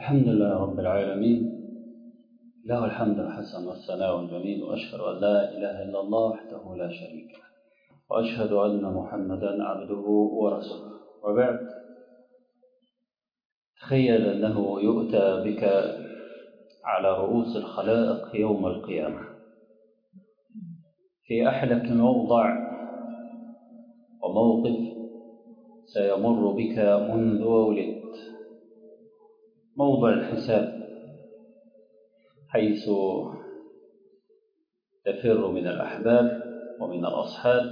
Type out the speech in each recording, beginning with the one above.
الحمد لله رب العالمين له الحمد الحسن والثناء الجميل وأشهد أن لا إله إلا الله وحده لا شريك له وأشهد أن محمدا عبده ورسوله وبعد تخيل أنه يؤتى بك على رؤوس الخلائق يوم القيامة في أحلك موضع وموقف سيمر بك منذ ولدت موضع الحساب حيث تفر من الأحباب ومن الأصحاب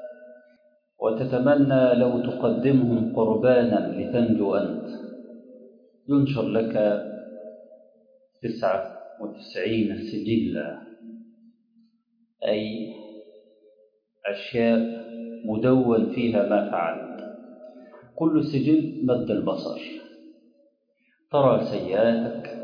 وتتمنى لو تقدمهم قربانا لتنجو أنت ينشر لك تسعة وتسعين سجلا أي أشياء مدون فيها ما فعلت كل سجل مد البصر ترى سيئاتك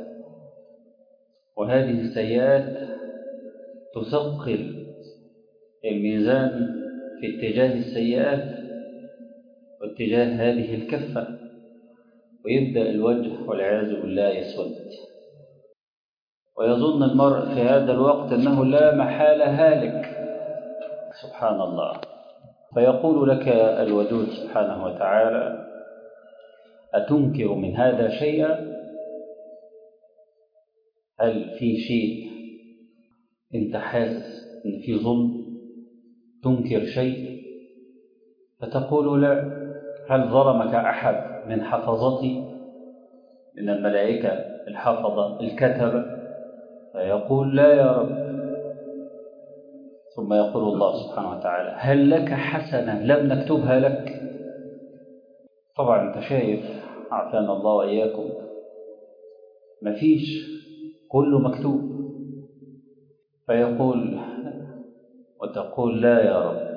وهذه السيئات تثقل الميزان في اتجاه السيئات واتجاه هذه الكفة ويبدأ الوجه والعياذ بالله يسود ويظن المرء في هذا الوقت أنه لا محال هالك سبحان الله فيقول لك الودود سبحانه وتعالى أتنكر من هذا شيئا هل في شيء أنت حاسس أن في ظلم تنكر شيء فتقول لا هل ظلمك أحد من حفظتي من الملائكة الحفظة الكتبة فيقول لا يا رب ثم يقول الله سبحانه وتعالى هل لك حسنة لم نكتبها لك طبعا انت شايف عافانا الله وإياكم مفيش كله مكتوب فيقول وتقول لا يا رب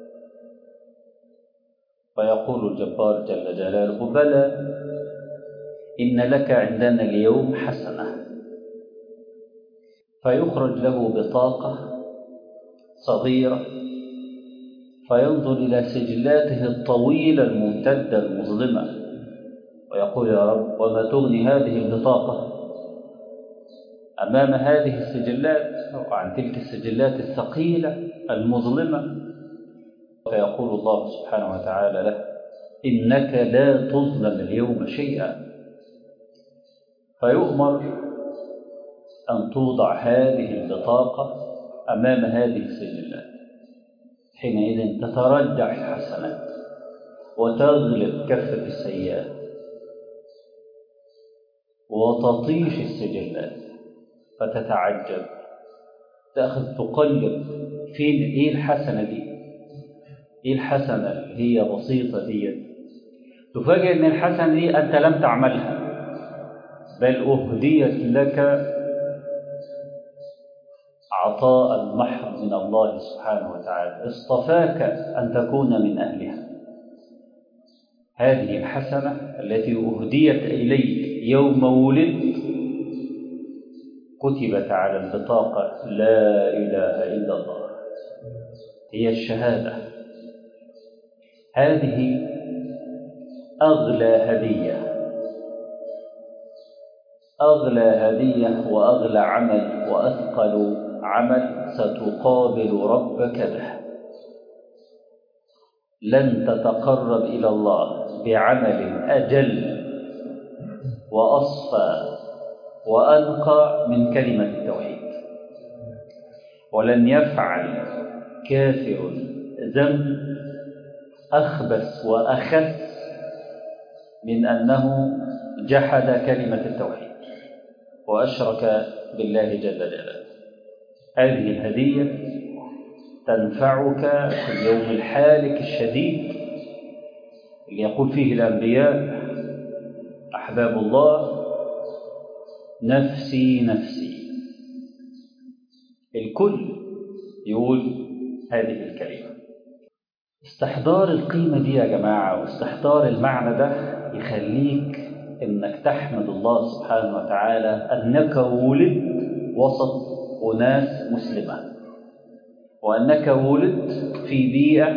فيقول الجبار جل جلاله بلى إن لك عندنا اليوم حسنة فيخرج له بطاقة صغيرة فينظر إلى سجلاته الطويلة الممتدة المظلمة ويقول يا رب وما تغني هذه البطاقة أمام هذه السجلات وعن تلك السجلات الثقيلة المظلمة فيقول الله سبحانه وتعالى له إنك لا تظلم اليوم شيئا فيؤمر أن توضع هذه البطاقة أمام هذه السجلات حينئذ تترجح الحسنات وتغلب كفة السيئات وتطيش السجلات فتتعجب تأخذ تقلب فين ايه الحسنة دي ايه الحسنة اللي هي بسيطة دي تفاجئ ان الحسنة دي انت لم تعملها بل اهديت لك عطاء محض من الله سبحانه وتعالى اصطفاك ان تكون من اهلها هذه الحسنة التي اهديت اليك يوم ولدت كتبت على البطاقة لا إله إلا الله هي الشهادة هذه أغلى هدية أغلى هدية وأغلى عمل وأثقل عمل ستقابل ربك به لن تتقرب إلى الله بعمل أجل وأصفى وأنقى من كلمة التوحيد ولن يفعل كافر ذنب أخبث وأخس من أنه جحد كلمة التوحيد وأشرك بالله جل جلاله هذه الهدية تنفعك في اليوم الحالك الشديد اللي يقول فيه الأنبياء أحباب الله نفسي نفسي الكل يقول هذه الكلمة استحضار القيمة دي يا جماعة واستحضار المعنى ده يخليك انك تحمد الله سبحانه وتعالى انك ولدت وسط اناس مسلمة وانك ولدت في بيئة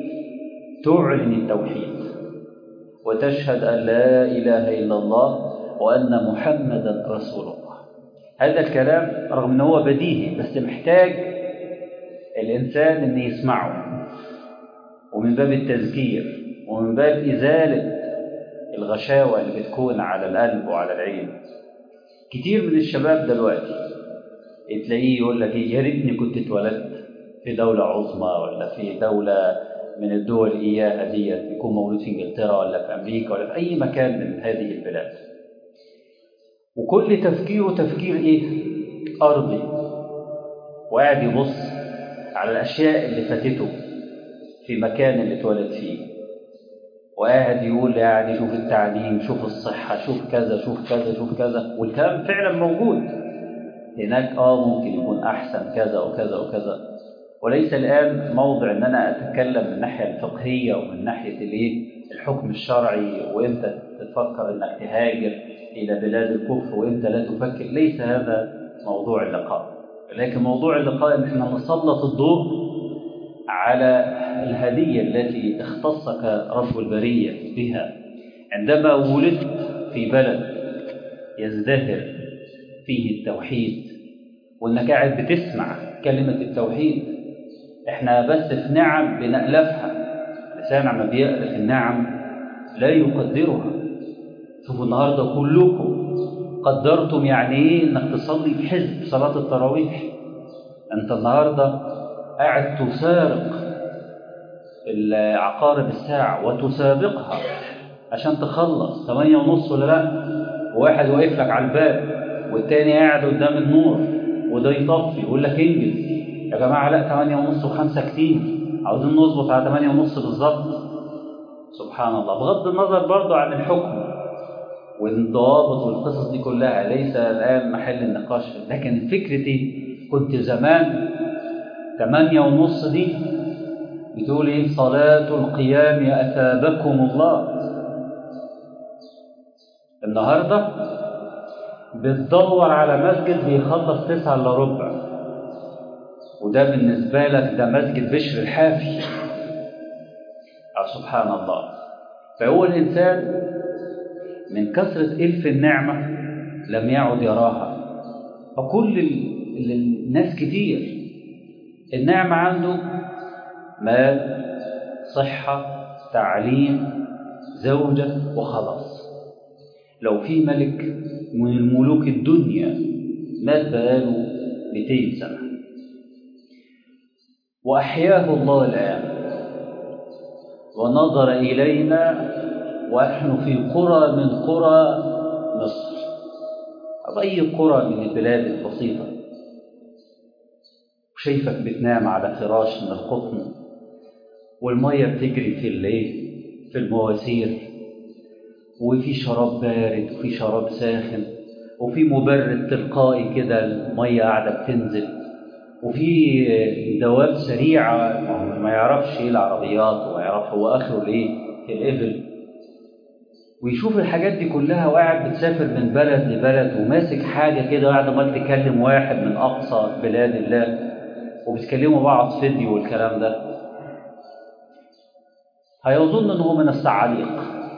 تعلن التوحيد وتشهد ان لا اله الا الله وأن محمدا رسول الله هذا الكلام رغم أنه هو بديهي بس محتاج الإنسان أن يسمعه ومن باب التذكير ومن باب إزالة الغشاوة اللي بتكون على القلب وعلى العين كتير من الشباب دلوقتي تلاقيه يقول لك يا ريتني كنت اتولدت في دولة عظمى ولا في دولة من الدول إياها ديت يكون مولود في إنجلترا ولا في أمريكا ولا في أي مكان من هذه البلاد وكل تفكيره تفكير إيه؟ أرضي وقاعد يبص على الأشياء اللي فاتته في المكان اللي اتولد فيه وقاعد يقول يعني شوف التعليم شوف الصحة شوف كذا شوف كذا شوف كذا والكلام فعلا موجود هناك اه ممكن يكون أحسن كذا وكذا وكذا وليس الآن موضع أن أنا أتكلم من الناحية الفقهية ومن ناحية الإيه الحكم الشرعي وإمتى تفكر أنك تهاجر إلى بلاد الكفر وإمتى لا تفكر ليس هذا موضوع اللقاء لكن موضوع اللقاء أن احنا نسلط الضوء على الهدية التي اختصك رب البرية بها عندما ولدت في بلد يزدهر فيه التوحيد وانك قاعد بتسمع كلمة التوحيد احنا بس في نعم بنألفها الإنسان عما بيألف النعم لا يقدرها شوفوا النهاردة كلكم قدرتم يعني ايه انك تصلي في حزب صلاة التراويح انت النهاردة قاعد تسارق عقارب الساعة وتسابقها عشان تخلص ثمانية ونص ولا لا وواحد واقف لك على الباب والتاني قاعد قدام النور وده يطفي يقول لك انجز يا جماعة لا ثمانية ونص وخمسة كتير عاوزين نظبط على ثمانية ونص بالظبط سبحان الله بغض النظر برضو عن الحكم والضوابط والقصص دي كلها ليس الآن محل النقاش لكن فكرتي كنت زمان ثمانية ونص دي بتقول ايه صلاة القيام أثابكم الله النهاردة بتدور على مسجد بيخلص تسعة إلا ربع وده بالنسبة لك ده مسجد بشر الحافي سبحان الله فهو الإنسان من كثرة إلف النعمة لم يعد يراها فكل الناس كتير النعمة عنده مال صحة تعليم زوجة وخلاص لو في ملك من الملوك الدنيا مات بقاله 200 سنة وأحياه الله الآن ونظر إلينا ونحن في قرى من قرى مصر أو أي قرى من البلاد البسيطة وشايفك بتنام على فراش من القطن والمية بتجري في الليل في المواسير وفي شراب بارد وفي شراب ساخن وفي مبرد تلقائي كده المية قاعدة بتنزل وفي دواب سريعة ما يعرفش ايه العربيات وما يعرف هو اخره الايه الابل ويشوف الحاجات دي كلها وقاعد بتسافر من بلد لبلد وماسك حاجة كده وقاعد عمال تكلم واحد من أقصى بلاد الله وبتكلموا بعض فيديو والكلام ده هيظن ان هو من الصعاليق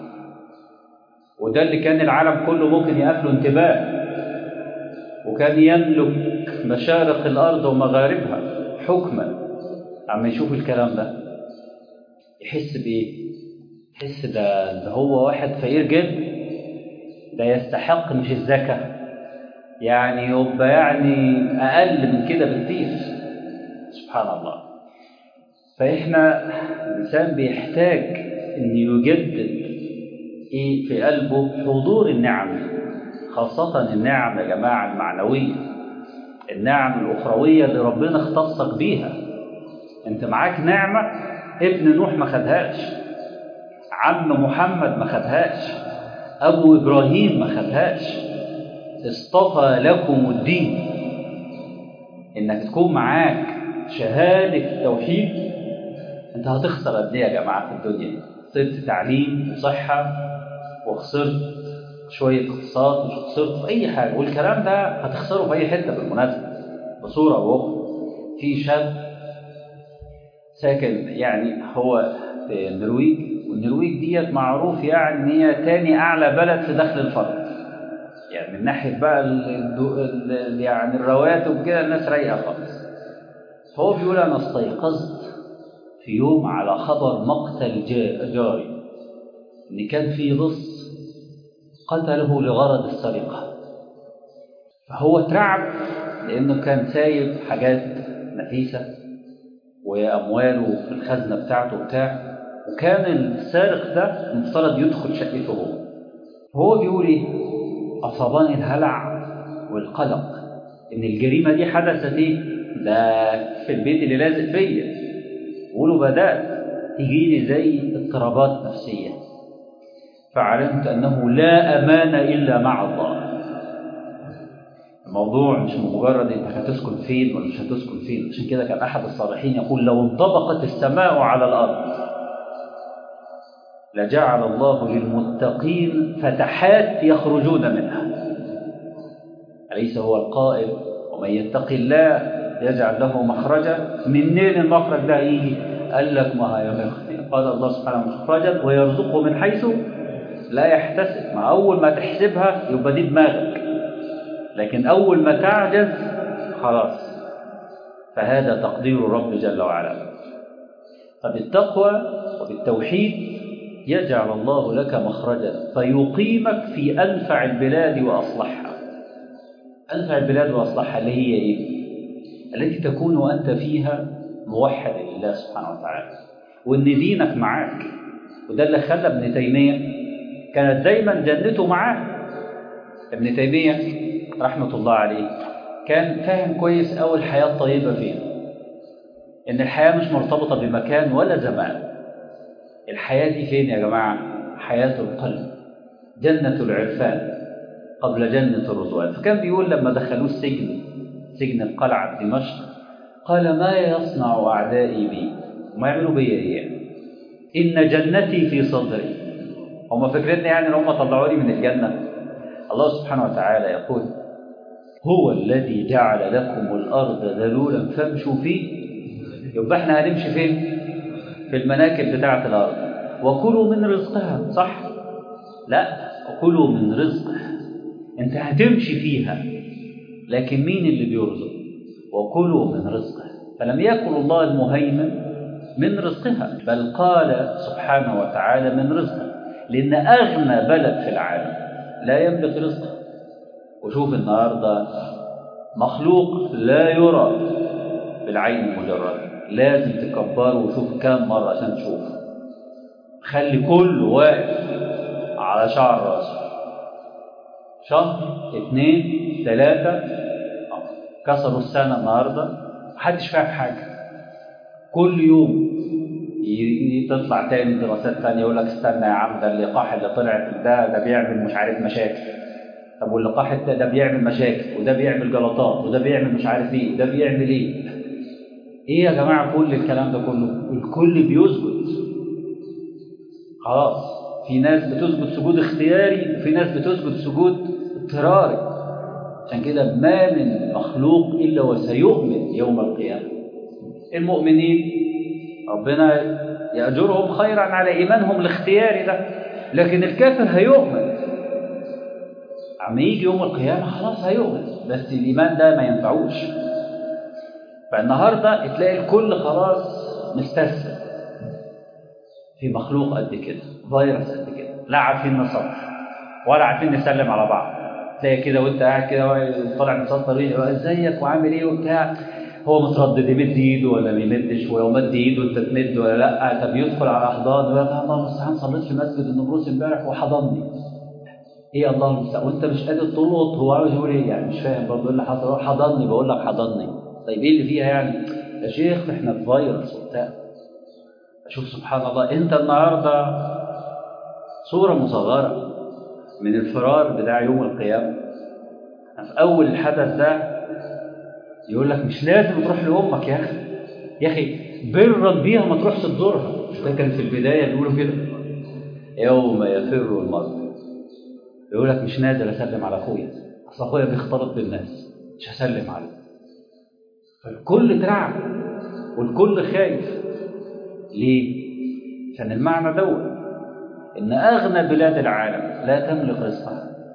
وده اللي كان العالم كله ممكن يقابله انتباه وكان يملك مشارق الأرض ومغاربها حكما عم يشوف الكلام ده يحس بإيه؟ يحس ده, ده هو واحد فقير جدا ده يستحق مش الزكاة يعني يبقى يعني أقل من كده بكتير سبحان الله فإحنا الإنسان بيحتاج أن يجدد إيه في قلبه حضور النعم خاصة النعم يا جماعة المعنوية النعم الأخروية اللي ربنا اختصك بيها أنت معاك نعمة ابن نوح ما خدهاش عم محمد ما خدهاش أبو إبراهيم ما خدهاش اصطفى لكم الدين إنك تكون معاك شهادة التوحيد أنت هتخسر قد إيه يا جماعة في الدنيا خسرت تعليم وصحة وخسرت شوية اقتصاد مش خسرت في أي حاجة والكلام ده هتخسره في أي حتة بالمناسبة بصورة أو أخرى في شاب ساكن يعني هو في النرويج والنرويج ديت معروف يعني ان هي تاني اعلى بلد في دخل الفرد يعني من ناحية بقى ال ال ال يعني الرواتب كده الناس رايقة خالص فهو بيقول أنا استيقظت في يوم على خبر مقتل جاري إن كان في لص قتله لغرض السرقة فهو اترعب لأنه كان سايب حاجات نفيسة وأمواله في الخزنة بتاعته بتاع وكان السارق ده المفترض يدخل شقته هو فهو بيقول إيه أصابني الهلع والقلق إن الجريمة دي حدثت إيه ده في البيت اللي لازق فيا بيقولوا بدأت تجيلي زي اضطرابات نفسية فعلمت أنه لا أمان إلا مع الله الموضوع مش مجرد انت هتسكن فين ولا مش هتسكن فين عشان كده كان احد الصالحين يقول لو انطبقت السماء على الارض لجعل الله للمتقين فتحات يخرجون منها أليس هو القائل ومن يتق الله يجعل له مخرجا منين المخرج ده يجي قال لك ما هي قال الله سبحانه مخرجا ويرزقه من حيث لا يحتسب ما أول ما تحسبها يبقى دي دماغك لكن أول ما تعجز خلاص فهذا تقدير الرب جل وعلا فبالتقوى وبالتوحيد يجعل الله لك مخرجا فيقيمك في أنفع البلاد وأصلحها أنفع البلاد وأصلحها اللي هي إيه؟ التي تكون أنت فيها موحد لله سبحانه وتعالى وإن دينك معاك وده اللي خلى ابن تيمية كانت دايما جنته معاه ابن تيمية رحمة الله عليه كان فاهم كويس أوي الحياة الطيبة فين إن الحياة مش مرتبطة بمكان ولا زمان الحياة دي فين يا جماعة حياة القلب جنة العرفان قبل جنة الرضوان فكان بيقول لما دخلوه السجن سجن القلعة دمشق قال ما يصنع أعدائي بي وما يعملوا بي إيه إن جنتي في صدري هم فاكرين يعني ان هم طلعوني من الجنة الله سبحانه وتعالى يقول هو الذي جعل لكم الأرض ذلولا فامشوا فيه يبقى احنا هنمشي فين في المناكب بتاعة الأرض وكلوا من رزقها صح لا وكلوا من رزقها انت هتمشي فيها لكن مين اللي بيرزق وكلوا من رزقها فلم يكن الله المهيمن من رزقها بل قال سبحانه وتعالى من رزقها لأن أغنى بلد في العالم لا يملك رزقه وشوف النهاردة مخلوق لا يرى بالعين المجردة لازم تكبره وشوف كام مرة عشان تشوفه خلي كله واقف على شعر راسه شهر اثنين ثلاثة كسروا السنة النهاردة محدش فاهم حاجة كل يوم تطلع تاني دراسات تانية يقول لك استنى يا عم ده اللقاح اللي طلع ده ده بيعمل مش عارف مشاكل طب واللقاح ده بيعمل مشاكل وده بيعمل جلطات وده بيعمل مش عارف ايه وده بيعمل ايه ايه يا جماعة كل الكلام ده كله الكل بيسجد خلاص في ناس بتسجد سجود اختياري وفي ناس بتسجد سجود اضطراري عشان كده ما من مخلوق إلا وسيؤمن يوم القيامة المؤمنين ربنا يأجرهم خيرا على إيمانهم الاختياري ده لكن الكافر هيؤمن عم يجي يوم القيامة خلاص هيؤمن بس الإيمان ده ما ينفعوش فالنهاردة تلاقي الكل خلاص مستسلم في مخلوق قد كده فيروس قد كده لا عارفين نصبر ولا عارفين نسلم على بعض تلاقي كده وانت قاعد كده طالع من سطح طريق ازيك وعامل ايه وبتاع هو متردد يمد ايده ولا ما يمدش ولو مد ايده انت تمد ولا لا طب يدخل على احضان ويقول الله المستعان صليت في مسجد النبروس امبارح وحضني ايه الله المستعان وانت مش قادر تلقط هو عاوز يقول ايه يعني مش فاهم برضه ايه اللي حصل هو حضني بقول لك حضني طيب ايه اللي فيها يعني يا شيخ احنا في فيروس وبتاع شوف سبحان الله انت النهارده صوره مصغره من الفرار بتاع يوم القيامه في اول الحدث ده يقول لك مش لازم تروح لامك يا اخي يا اخي برا بيها ما تروحش تزورها ده كان في البدايه بيقولوا كده يوم يفر المرء يقول لك مش نازل اسلم على اخويا اصل اخويا بيختلط بالناس مش هسلم عليه فالكل ترعب والكل خايف ليه؟ عشان المعنى دوت ان اغنى بلاد العالم لا تملك رزقها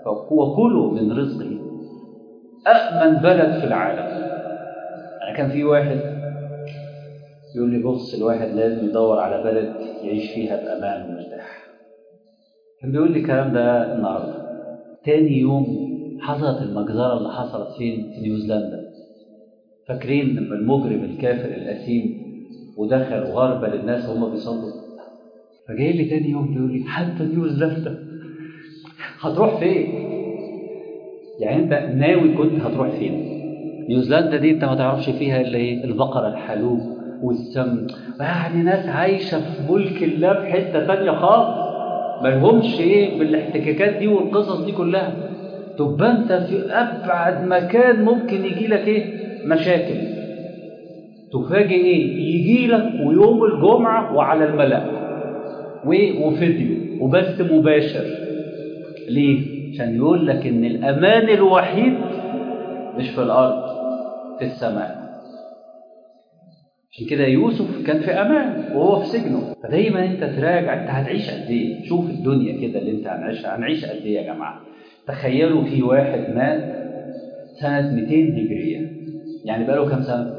وكلوا من رزقه أأمن بلد في العالم أنا كان في واحد يقول لي بص الواحد لازم يدور على بلد يعيش فيها بأمان ومرتاح كان بيقول لي الكلام ده النهارده تاني يوم حصلت المجزرة اللي حصلت فين في نيوزيلندا فاكرين لما المجرم الكافر الأثيم ودخل وغربل الناس وهم بيصلوا فجاي لي تاني يوم بيقول لي حتى نيوزيلندا هتروح فين؟ يعني انت ناوي كنت هتروح فين؟ نيوزيلندا دي انت ما تعرفش فيها الا ايه؟ البقره الحلوب والسمن يعني ناس عايشه في ملك الله في حته ثانيه خالص ما لهمش ايه بالاحتكاكات دي والقصص دي كلها تبقى انت في ابعد مكان ممكن يجي لك ايه؟ مشاكل تفاجئ ايه؟ يجي لك ويوم الجمعه وعلى الملأ وفيديو وبث مباشر ليه؟ عشان يقول لك ان الامان الوحيد مش في الارض في السماء عشان كده يوسف كان في امان وهو في سجنه فدايما انت تراجع انت هتعيش قد ايه شوف الدنيا كده اللي انت هنعيشها هنعيش قد ايه يا جماعه تخيلوا في واحد مات سنه 200 هجريه يعني بقى له كام سنه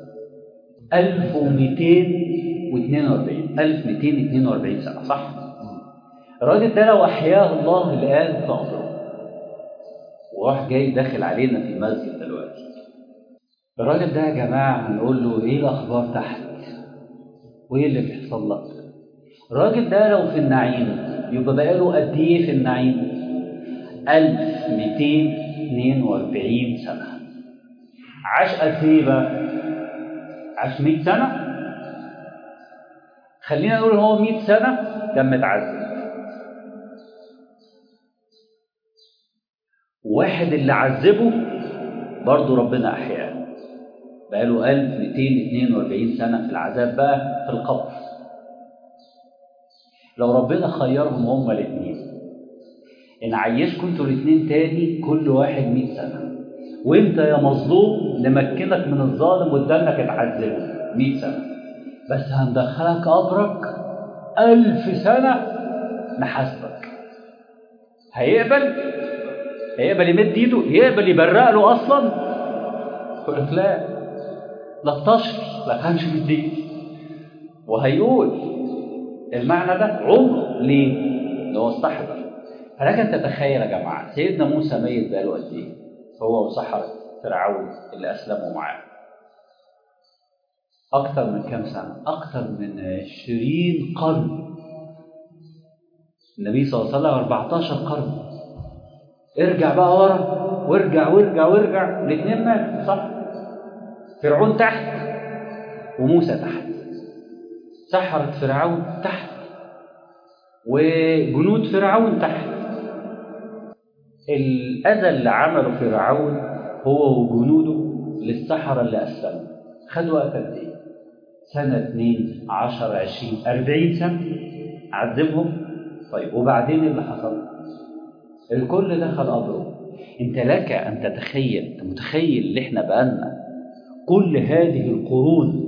1242 1242 سنه صح الراجل ده لو احياه الله الان فاقدره وراح جاي داخل علينا في المسجد دلوقتي الراجل ده يا جماعه هنقول له ايه الاخبار تحت وايه اللي بيحصل لك الراجل ده لو في النعيم يبقى بقاله قد ايه في النعيم 1242 سنه عاش قد ايه بقى عاش 100 سنه خلينا نقول هو 100 سنه كان متعذب واحد اللي عذبه برضه ربنا أحياه بقاله 1242 سنة في العذاب بقى في القبر لو ربنا خيرهم هما الاثنين إن عيشكم انتوا الاثنين تاني كل واحد 100 سنة وانت يا مظلوم نمكنك من الظالم وادالك اتعذبه 100 سنة بس هندخلك قبرك ألف سنة نحاسبك هيقبل هيقبل يمد ايده يقبل يبرق له اصلا يقول لك لا لا تطشر لا كانش مد ايدي وهيقول المعنى ده عمره ليه؟ ان هو استحضر فلكن تتخيل يا جماعه سيدنا موسى ميت بقاله قد ايه؟ هو وسحرة فرعون اللي اسلموا معاه أكثر من كام سنة؟ أكثر من عشرين قرن النبي صلى الله عليه وسلم 14 قرن ارجع بقى ورا وارجع وارجع وارجع الاثنين ماتوا صح فرعون تحت وموسى تحت سحرة فرعون تحت وجنود فرعون تحت الأذى اللي عمله فرعون هو وجنوده للسحرة اللي أسلموا خدوا وقت قد إيه؟ سنة اتنين عشر عشرين أربعين سنة عذبهم طيب وبعدين اللي حصل الكل دخل قبره انت لك ان تتخيل انت متخيل اللي احنا بقالنا كل هذه القرون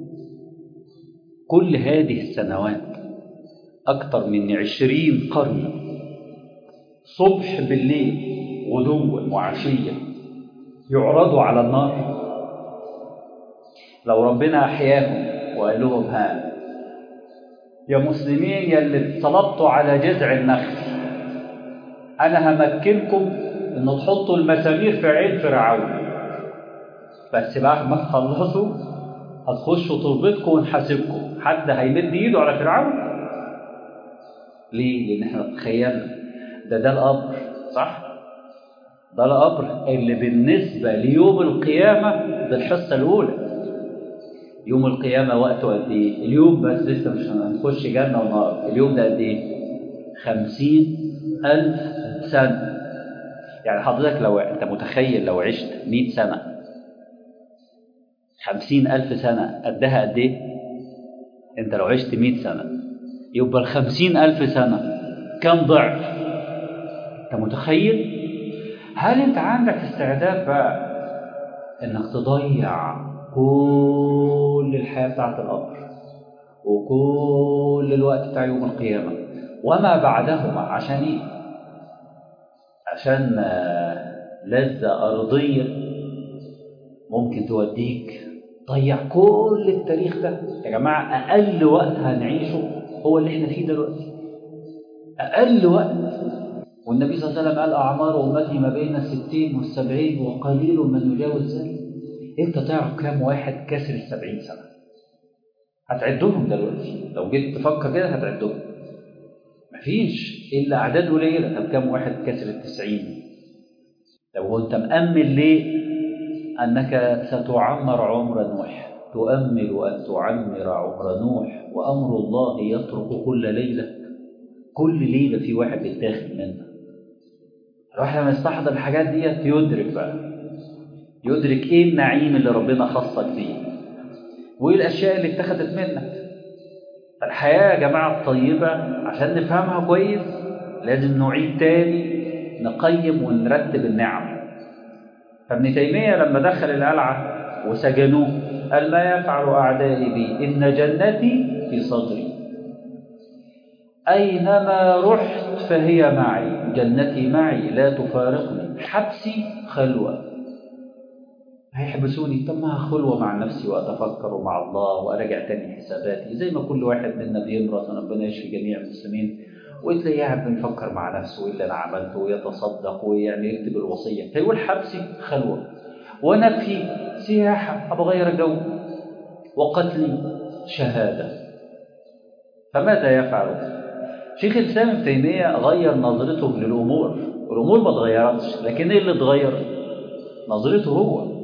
كل هذه السنوات اكثر من عشرين قرن صبح بالليل غدوا وعشية يعرضوا على النار لو ربنا احياهم وقال لهم ها يا مسلمين يا اللي اتصلبتوا على جذع النخل انا همكنكم ان تحطوا المسامير في عين فرعون بس بعد ما تخلصوا هتخشوا تربتكم ونحاسبكم حد هيمد ايده على فرعون ليه لان احنا تخيلنا ده ده القبر صح ده القبر اللي بالنسبه ليوم القيامه ده الحصه الاولى يوم القيامه وقته قد ايه اليوم بس لسه مش هنخش جنه ونار اليوم ده قد ايه خمسين ألف سنة يعني حضرتك لو أنت متخيل لو عشت مئة سنة خمسين ألف سنة قدها قد إيه؟ أنت لو عشت مئة سنة يبقى الخمسين ألف سنة كم ضعف؟ أنت متخيل؟ هل أنت عندك استعداد بقى إنك تضيع كل الحياة بتاعت القبر وكل الوقت بتاع يوم القيامة وما بعدهما عشان ايه عشان لذة أرضية ممكن توديك ضيع كل التاريخ ده يا جماعة أقل وقت هنعيشه هو اللي احنا فيه دلوقتي أقل وقت والنبي صلى الله عليه وسلم قال أعمار أمتي ما بين الستين والسبعين وقليل من يجاوز ذلك أنت تعرف كام واحد كسر السبعين سنة هتعدهم دلوقتي لو جيت تفكر كده هتعدهم مفيش إلا أعداد قليلة طب كام واحد كسر التسعين لو هو أنت مأمل ليه أنك ستعمر عمر نوح تؤمل أن تعمر عمر نوح وأمر الله يترك كل ليلة كل ليلة في واحد بيتاخد منها الواحد لما يستحضر الحاجات دي يدرك بقى يدرك ايه النعيم اللي ربنا خصك بيه وايه الاشياء اللي اتخذت منك الحياة يا جماعة الطيبة عشان نفهمها كويس لازم نعيد تاني نقيم ونرتب النعم فابن تيمية لما دخل القلعة وسجنوه قال ما يفعل أعدائي بي إن جنتي في صدري أينما رحت فهي معي جنتي معي لا تفارقني حبسي خلوة هيحبسوني طب ما خلوة مع نفسي وأتفكر مع الله وأراجع تاني حساباتي زي ما كل واحد منا بيمرض وربنا يشفي جميع المسلمين وتلاقيه قاعد بيفكر مع نفسه ايه اللي انا عملته ويتصدق ويعني يكتب الوصيه فيقول حبسي خلوه وانا في سياحه ابغى اغير جو وقتلي شهاده فماذا يفعل؟ شيخ الاسلام ابن تيميه غير نظرته للامور الامور ما اتغيرتش لكن ايه اللي اتغير؟ نظرته هو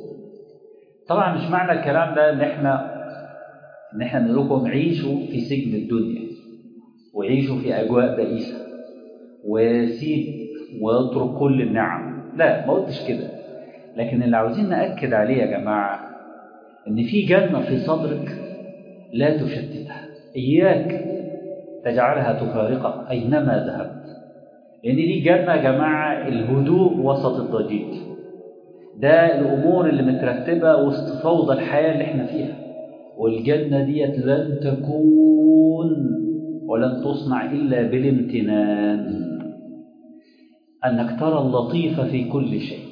طبعا مش معنى الكلام ده ان احنا ان احنا نقول لكم عيشوا في سجن الدنيا وعيشوا في أجواء بئيسة وسيب واترك كل النعم لا ما قلتش كده لكن اللي عاوزين نأكد عليه يا جماعة إن في جنة في صدرك لا تشتتها إياك تجعلها تفارقك أينما ذهبت لأن دي جنة يا جماعة الهدوء وسط الضجيج ده الأمور اللي مترتبة وسط فوضى الحياة اللي احنا فيها والجنة ديت لن تكون ولن تصنع إلا بالامتنان أنك ترى اللطيف في كل شيء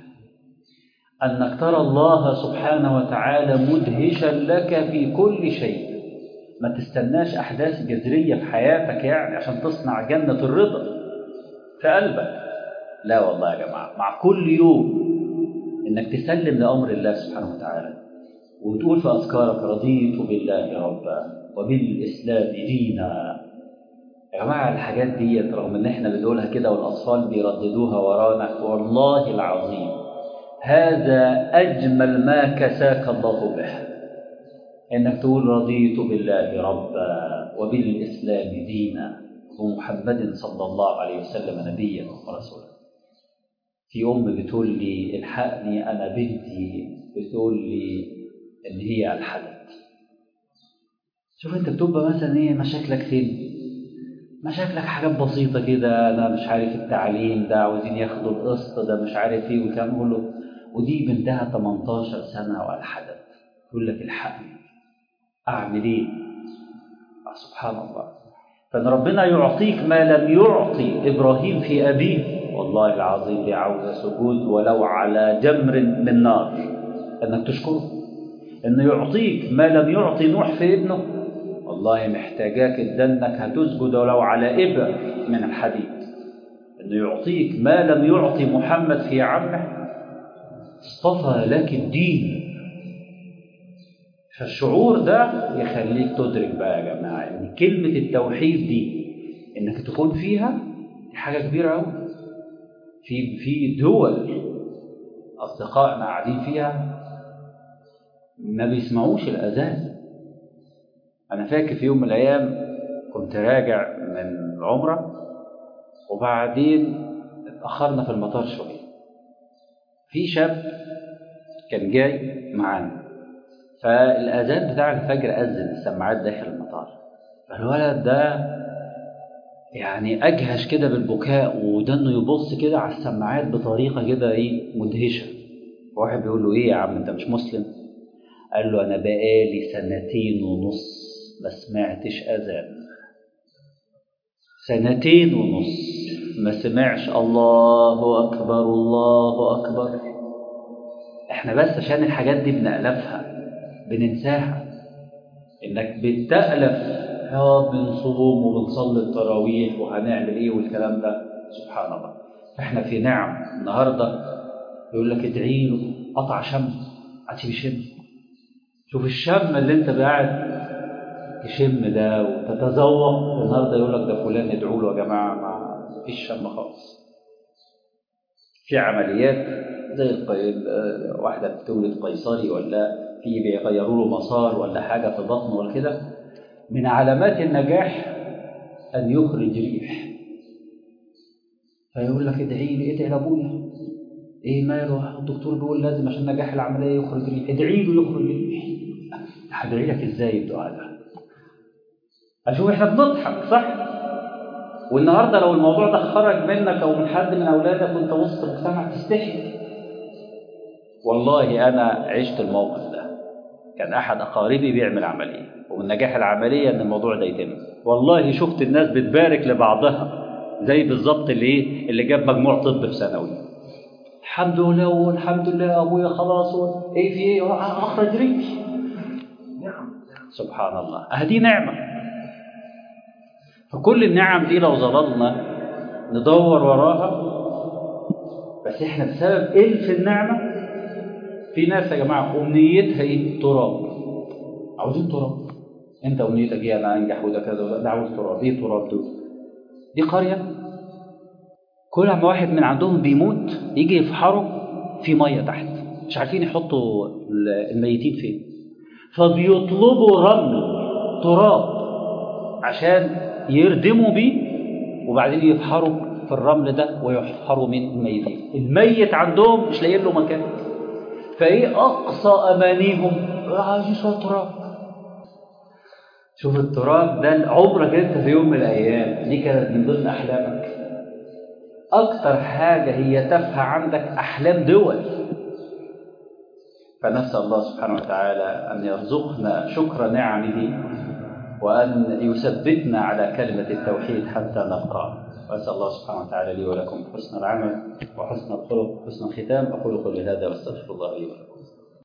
أنك ترى الله سبحانه وتعالى مدهشا لك في كل شيء ما تستناش أحداث جذرية في حياتك يعني عشان تصنع جنة الرضا في قلبك لا والله يا جماعة مع كل يوم إنك تسلم لأمر الله سبحانه وتعالى وتقول في أذكارك رضيت بالله ربا وبالإسلام دينا يا جماعة الحاجات دي رغم إن إحنا بنقولها كده والأطفال بيرددوها ورانا والله العظيم هذا أجمل ما كساك الله به إنك تقول رضيت بالله ربا وبالإسلام دينا ومحمد صلى الله عليه وسلم نبيا ورسولا في أم بتقول لي الحقني أنا بنتي بتقول لي إن هي ألحدت شوف أنت بتبقى مثلا إيه مشاكلك فين مشاكلك حاجات بسيطة كده أنا مش عارف التعليم ده عاوزين ياخدوا القسط ده مش عارف إيه وكام أقول له ودي بنتها 18 سنة وألحدت يقول لك الحقني أعمل إيه؟ سبحان الله فإن ربنا يعطيك ما لم يعطي إبراهيم في أبيه والله العظيم دي عاوزة سجود ولو على جمر من نار أنك تشكره إنه يعطيك ما لم يعطي نوح في ابنه والله محتاجاك إنك هتسجد ولو على إبر من الحديد إنه يعطيك ما لم يعطي محمد في عمه اصطفى لك الدين فالشعور ده يخليك تدرك بقى يا جماعة إن كلمة التوحيد دي إنك تكون فيها دي حاجة كبيرة أوي في في دول أصدقائنا قاعدين فيها ما بيسمعوش الأذان أنا فاكر في يوم من الأيام كنت راجع من العمرة وبعدين اتأخرنا في المطار شوية في شاب كان جاي معانا فالأذان بتاع الفجر أذن السماعات داخل المطار فالولد ده يعني أجهش كده بالبكاء ودنه يبص كده على السماعات بطريقة كده إيه مدهشة واحد بيقول له إيه يا عم أنت مش مسلم؟ قال له أنا بقالي سنتين ونص ما سمعتش أذان سنتين ونص ما سمعش الله أكبر الله أكبر احنا بس عشان الحاجات دي بنألفها بننساها انك بتألف يا بنصوم وبنصلي التراويح وهنعمل ايه والكلام ده سبحان الله احنا في نعم النهارده يقول لك ادعي له قطع شم عشان يشم شوف الشم اللي انت قاعد تشم ده وتتذوق النهارده يقول لك ده فلان ادعوا له يا جماعه ما فيش شم خالص في عمليات زي القي... واحده بتولد قيصري ولا في بيغيروا له مسار ولا حاجه في بطنه ولا كده من علامات النجاح ان يخرج ريح فيقول لك ادعي لي ادعي لابويا ايه ماله الدكتور بيقول لازم عشان نجاح العمليه يخرج ريح ادعي له يخرج ريح هدعي لك ازاي الدعاء ده اشوف احنا بنضحك صح والنهارده لو الموضوع ده خرج منك او من حد من اولادك وانت وسط مجتمع تستحي والله انا عشت الموقف ده كان احد اقاربي بيعمل عمليه ومن نجاح العمليه ان الموضوع ده يتم والله شفت الناس بتبارك لبعضها زي بالظبط اللي ايه اللي جاب مجموع طب في ثانوي الحمد لله والحمد لله ابويا خلاص ايه في ايه اخرج ريش سبحان الله اهدي نعمه فكل النعم دي لو ظللنا ندور وراها بس احنا بسبب الف النعمه في ناس يا جماعه امنيتها ايه تراب عاوزين تراب انت امنيتك ايه انا انجح وده كذا وده ده عاوز تراب ايه تراب دول دي قريه كل ما واحد من عندهم بيموت يجي يفحروا في ميه تحت مش عارفين يحطوا الميتين فين فبيطلبوا رمل تراب عشان يردموا بيه وبعدين يفحروا في الرمل ده ويحفروا من الميتين الميت عندهم مش لاقيين له مكان فايه اقصى امانيهم عايزين شويه تراب شوف التراب ده عمرك انت في يوم من الايام دي كانت من ضمن احلامك اكتر حاجه هي تافهه عندك احلام دول فنسال الله سبحانه وتعالى ان يرزقنا شكر نعمه وأن يثبتنا على كلمة التوحيد حتى نلقاه وأسأل الله سبحانه وتعالى لي ولكم حسن العمل وحسن الخلق وحسن الختام أقول قولي هذا واستغفر الله لي ولكم